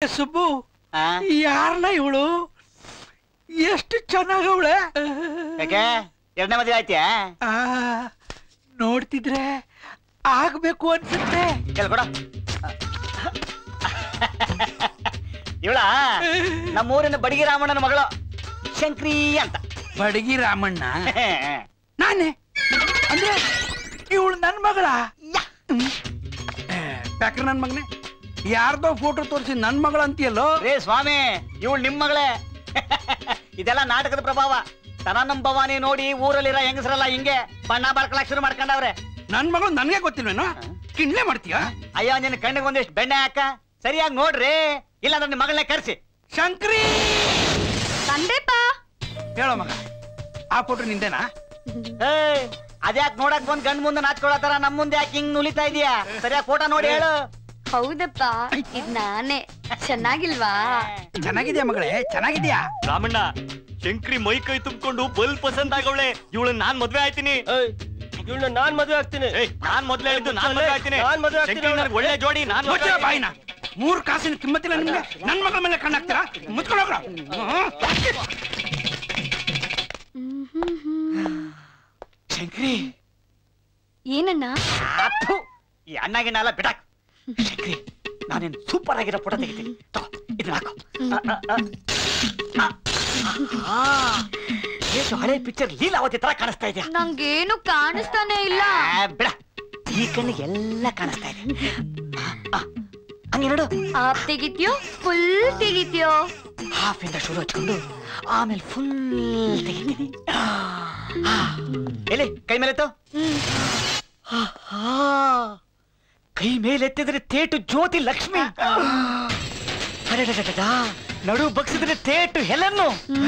ಸುಬ್ಬು ಆ? ಯಾರಲ್ಲ ಇವಳು ಎಷ್ಟು ಚೆನ್ನಾಗವಳೆ ಯಾಕೆ ಎರಡನೇ ಮದುವೆ ಆಯ್ತ್ಯಾ ಆ, ನೋಡ್ತಿದ್ರೆ ಆಗ್ಬೇಕು ಅನ್ಸುತ್ತೆ ಕೇಳ್ಕೊಡ ಇವಳ ನಮ್ಮೂರಿನ ಬಡಗಿ ರಾಮಣ್ಣನ ಮಗಳು ಶಂಕ್ರಿ ಅಂತ ಬಡಗಿ ರಾಮಣ್ಣ ನಾನೇ ಅಂದ್ರೆ ಇವಳು ನನ್ ಮಗಳ ಪ್ಯಾಕ್ರ ನನ್ ಮಗನೇ ಯಾರ್ದೋ ಫೋಟೋ ತೋರಿಸಿ ನನ್ ಮಗಳ ಅಂತೀಯಲ್ಲೋ ರೇ ಸ್ವಾಮಿ ಇವಳು ನಿಮ್ ಮಗಳೇ ಇದೆಲ್ಲ ನಾಟಕದ ಪ್ರಭಾವ ತನನಂ ಭವಾನಿ ನೋಡಿ ಊರಲ್ಲಿರೋ ಹೆಂಗಸರಲ್ಲ ಹಿಂಗೆ ಬಣ್ಣ ಬರ್ಕೊಳಕ್ ಶುರು ಮಾಡ್ಕೊಂಡವ್ರೆ ನನ್ ಮಗಳು ನನ್ಗೆ ಗೊತ್ತಿಲ್ವೇನೋ ಕಿಣ್ಲೆ ಮಾಡ್ತೀಯ ಅಯ್ಯೋ ನಿನ್ನ ಕಣ್ಣಿಗೆ ಒಂದಿಷ್ಟು ಬೆಣ್ಣೆ ಹಾಕ ಸರಿಯಾಗಿ ನೋಡ್ರಿ ಇಲ್ಲಾಂದ್ರೆ ನಿಮ್ಮ ಮಗಳನ್ನ ಕರ್ಸಿ ಶಂಕ್ರಿ ಬಂದೆಪ್ಪ ಹೇಳೋ ಮಗ ಆ ಫೋಟೋ ನಿಂದೇನಾ ಏಯ್ ಅದ್ಯಾಕ್ ನೋಡಕ್ ಬಂದ್ ಗಂಡ್ ಮುಂದೆ ನಾಚ್ಕೊಳತಾರ ನಮ್ ಮುಂದೆ ಯಾಕೆ ಹಿಂಗ್ ನುಲಿತಾ ಇದೀಯಾ ಸರಿಯಾಗಿ ಫೋಟೋ ನೋಡಿ ಹೇಳು ಹೌದಪ್ಪ ಇದ್ ನಾನೇ ಚೆನ್ನಾಗಿಲ್ವಾ ಚೆನ್ನಾಗಿದ್ಯಾ ಮಗಳೇ ಚೆನ್ನಾಗಿದ್ಯಾ ರಾಮಣ್ಣ ಶಂಕ್ರಿ ಮೈ ಕೈ ತುಂಬಿಕೊಂಡು ಬಲ್ ಪಸಂದ್ ಆಗವಳೆ ಇವಳನ್ನ ನಾನ್ ಮದ್ವೆ ಆಯ್ತೀನಿ ಇವಳನ್ನ ನಾನ್ ಮದ್ವೆ ಆಗ್ತೀನಿ ಏಯ್ ನಾನ್ ಮೊದ್ಲೇ ಹೇಳಿದ್ದು ನಾನ್ ಮದ್ವೆ ಆಯ್ತೀನಿ ನಾನ್ ಮದ್ವೆ ಆಗ್ತೀನಿ ಶಂಕ್ರಿ ನನಗ್ ಒಳ್ಳೆ ಜೋಡಿ ನಾನ್ ಮದ್ವೆ ಮುಚ್ಚಳ ಆಗ್ತೀನಿ. ಬಾಯಿನ ಮೂರ್ ಕಾಸಿನ ಕಿಮ್ಮತ್ತಿಲ್ಲ ನಿಮ್ಗೆ ನನ್ ಮಗಳ ಮೇಲೆ ಕಣ್ಣಾಕ್ತೀರಾ ಮುಚ್ಕೊಳ್ಳೋಗ್ರ ಶಂಕ್ರಿ ಏನಣ್ಣ ಅಪ್ಪು, ಈ ಅಣ್ಣಗಿನ ಎಲ್ಲ ಬಿಡಾಕ್ ಶಂಕ್ರಿ ನಾನೇನ್ ಸೂಪರ್ ಆಗಿರೋ ಫೋಟೋ ತೆಗಿತೀನಿ ತಗೋ ಇದನ್ನ ಹಾಕೋ ಆ, ಆ, ಆ. ಆ, ಆ. ಎಷ್ಟು ಹಳೆ ಪಿಕ್ಚರ್ ಲೀಲಾವತಿ ತರ ಕಾಣಿಸ್ತಾ ಇದೆಯಾ ನಂಗೇನು ಕಾಣಿಸ್ತಾನೆ ಇಲ್ಲ ಆ, ಬಿಡ ಈ ಕಣ್ಣಿಗೆ ಎಲ್ಲ ಕಾಣಿಸ್ತಾ ಇದೆ ಆ, ಆ. ಹಂಗೆ ನೋಡು ಆಪ್ ತೆಗಿತ್ಯೋ ಫುಲ್ ತೆಗಿತ್ಯೋ ಹಾಫ್ ಇಂದ ಶುರು ಹಚ್ಕೊಂಡು ಆಮೇಲೆ ಫುಲ್ ತೆಗಿತೀನಿ ಆ, ಆ. ಎಲ್ಲಿ ಕೈ ಮೇಲೆ ಎತ್ತು ಹ್ಮ್ ಆಹಾ. ಕೈ ಮೇಲೆತ್ತಿದ್ರೆ ತೇಟು ಜ್ಯೋತಿ ಲಕ್ಷ್ಮಿ ಅಡಡಡಡಡ. ನಡು ಬಗ್ಸಿದ್ರೆ ತೇಟು ಹೆಲನ್ನು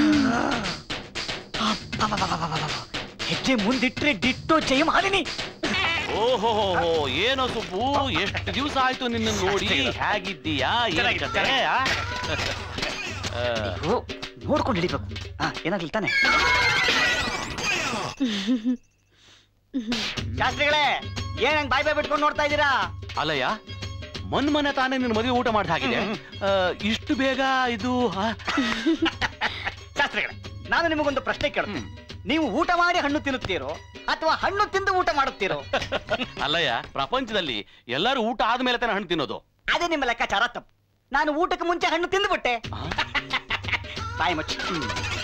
ಅಬ್ಬಬ್ಬಬ್ಬಬ್ಬಬ್ಬಬ್ಬ. ಹೆಜ್ಜೆ ಮುಂದಿಟ್ರೆ ಡಿಟ್ಟೋ ಜಯ ಮಾಲಿನಿ ಓಹೋ ಏನೋ ಸುಬ್ಬು ಎಷ್ಟು ದಿವಸ ಆಯ್ತು ನಿನ್ನ ನೋಡಿ ಹೇಗಿದ್ದೀಯಾ ಏನ್ ಚೆನ್ನಾಗಿದೆ, ಕತೆ, ಆ? ಆ, ಅಯ್ಯೋ, ನೋಡ್ಕೊಂಡು ಹಿಡಿಬೇಕು ಹಾ ಏನಾಗ್ಲಿ ತಾನೆ ಶಾಸ್ತ್ರಿಗಳೇ ಏನ್ ಹಂಗ್ ಬಾಯ್ ಬಾಯ್ ಬಿಟ್ಕೊಂಡು ನೋಡ್ತಾ ಇದ್ದೀರಾ ಅಲ್ಲಯ್ಯ ಮನ್ ಮನೆ ತಾನೇ ನಿನ್ನ ಮದುವೆ ಊಟ ಮಾಡ್ದ ಹಾಗಿದೆ ಆ, ಇಷ್ಟು ಬೇಗ ಇದು ಆ? ಶಾಸ್ತ್ರಿಗಳೇ ನಾನು ನಿಮಗೊಂದು ಪ್ರಶ್ನೆ ಕೇಳ್ತೀನಿ ಹ್ಮ್. ನೀವು ಊಟ ಮಾಡಿ ಹಣ್ಣು ತಿನ್ನುತ್ತೀರೋ ಅಥವಾ ಹಣ್ಣು ತಿಂದು ಊಟ ಮಾಡುತ್ತೀರೋ ಅಲ್ಲಯ್ಯ ಪ್ರಪಂಚದಲ್ಲಿ ಎಲ್ಲರೂ ಊಟ ಆದ್ಮೇಲೆ ತಾನೇ ಹಣ್ಣು ತಿನ್ನೋದು ಅದೇ ನಿಮ್ಮ ಲೆಕ್ಕಾಚಾರ ತಪ್ಪು ನಾನು ಊಟಕ್ಕೆ ಮುಂಚೆ ಹಣ್ಣು ತಿಂದುಬಿಟ್ಟೆ ಆ? ಬಾಯಿ ಮುಚ್ಚಿ